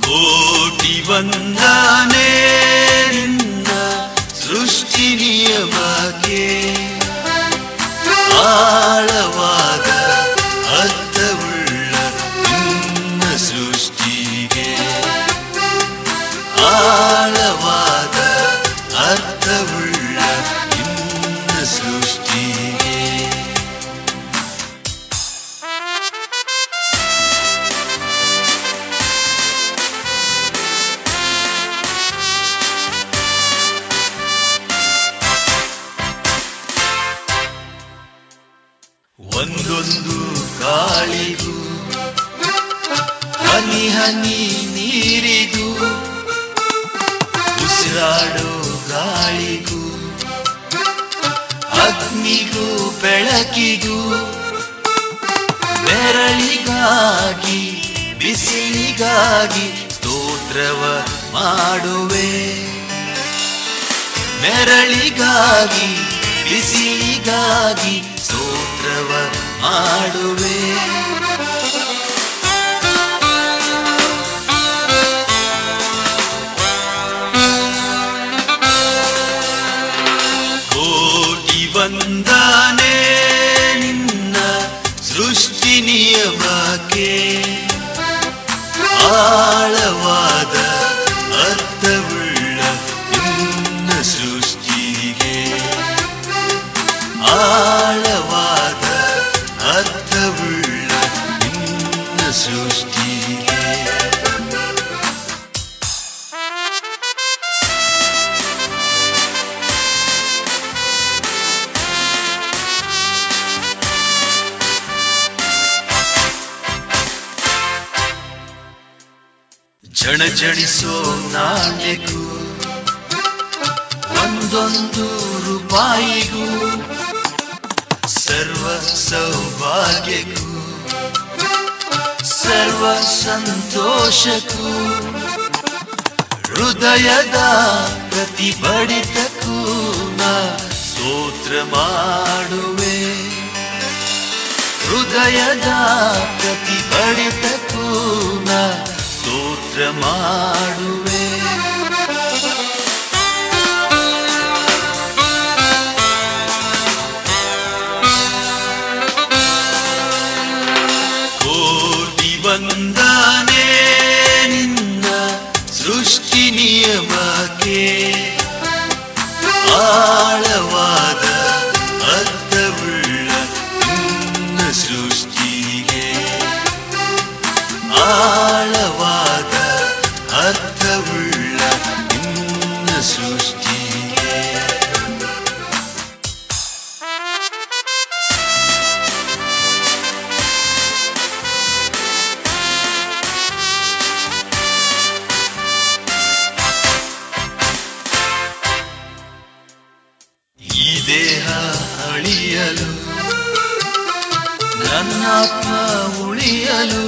ಕೋಟಿ ವಂದನೆ ನಿನ್ನ ಸೃಷ್ಟಿ ನಿಯಮಕ್ಕೆ ಆಳವಾದ ಅರ್ಥವುಳ್ಳ ನಿನ್ನ ಸೃಷ್ಟಿಗೆ ಆಳವಾದ ಅರ್ಥವುಳ್ಳ ನಿನ್ನ ಸೃಷ್ಟಿಗೆ ಒಂದೊಂದು ಗಾಳಿಗೂ ಹನಿ ಹನಿ ನೀರಿಗೂ ಉಸಿರಾಡೋ ಗಾಳಿಗೂ ಅಗ್ನಿಗೂ ಬೆಳಕಿಗೂ ನೆರಳಿಗಾಗಿ ಬಿಸಿಲಿಗಾಗಿ ಸ್ತೋತ್ರವ ಮಾಡುವೆ ನೆರಳಿಗಾಗಿ ಬಿಸಿಲಿಗಾಗಿ ಸ್ತೋತ್ರವ ಮಾಡುವೆ ಕೋಟಿ ವಂದನೆ ನಿನ್ನ ಸೃಷ್ಟಿ ನಿಯಮಕ್ಕೆ ಆಳವಾದ ಅರ್ಥವುಳ್ಳ ನಿನ್ನ ಸೃಷ್ಟಿಗೆ ಆಳವಾದ ಅರ್ಥವುಳ್ಳ ನಿನ್ನ ಸೃಷ್ಟಿಗೆ ಜಣಜಣಿಸೋ ನಾಣ್ಯಕ್ಕೂ ಒಂದೊಂದು ರೂಪಾಯಿಗೂ ಸರ್ವ ಸೌಭಾಗ್ಯಕ್ಕೂ ಸರ್ವ ಸಂತೋಷಕ್ಕೂ ಹೃದಯದ ಪ್ರತಿ ಬಡಿತಕ್ಕೂ ನಾ ಸ್ತೋತ್ರ ಮಾಡುವೆ ಹೃದಯದ ಪ್ರತಿ ಬಡಿತಕ್ಕೂ ನಾ ಸ್ತೋತ್ರ ಮಾಡುವೆ ಕೋಟಿ ವಂದನೆ ನಿನ್ನ ಸೃಷ್ಟಿ ನಿಯಮಕ್ಕೆ ಆಳವಾದ ಅರ್ಥವುಳ್ಳ ನಿನ್ನ ಸೃಷ್ಟಿಗೆ ಆಳವಾದ ಅರ್ಥವುಳ್ಳ ನಿನ್ನ ಸೃಷ್ಟಿಗೆ ಈ ದೇಹ ಅಳಿಯಲು ನನ್ನಾತ್ಮ ಉಳಿಯಲು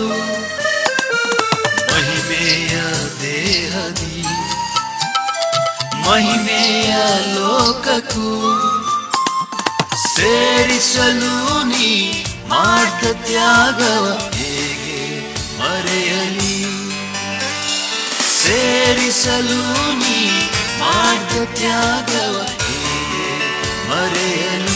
ಮಹಿಮೆಯ ದೇಹದಿ ಮಹಿಮೆಯ ಲೋಕಕ್ಕೂ ಸೇರಿಸಲು ನೀ ಮಾಡಿದ ತ್ಯಾಗವ ಹೇಗೆ ಮರೆಯಲಿ ಸೇರಿಸಲು ನೀ ಮಾಡಿದ ತ್ಯಾಗವ ಹೇಗೆ ಮರೆಯಲಿ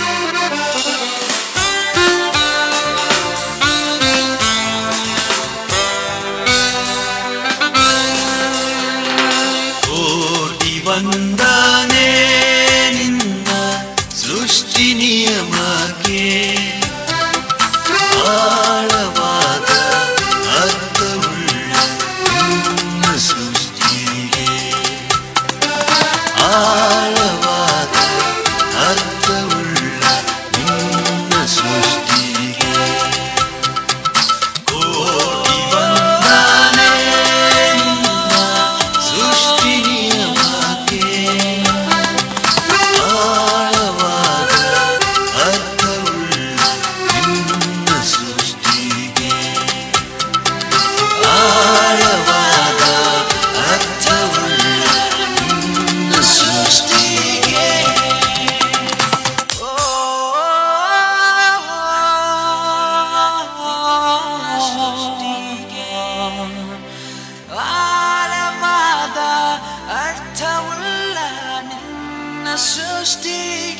ಕೋಟಿ ವಂದನೆ ನಿನ್ನ ಸೃಷ್ಟಿ ನಿಯಮಕ್ಕೆ ಆಳವಾದ ಅರ್ಥವುಳ್ಳ ನಿನ್ನ ಸೃಷ್ಟಿಗೆ ಆಳವಾದ ಅರ್ಥವುಳ್ಳ ನಿನ್ನ ಸೃಷ್ಟಿಗೆ ಕೋಟಿ ವಂದನೆ ನಿನ್ನ ಸೃಷ್ಟಿ ನಿಯಮಕ್ಕೆ ಸೃಷ್ಟಿಗೆ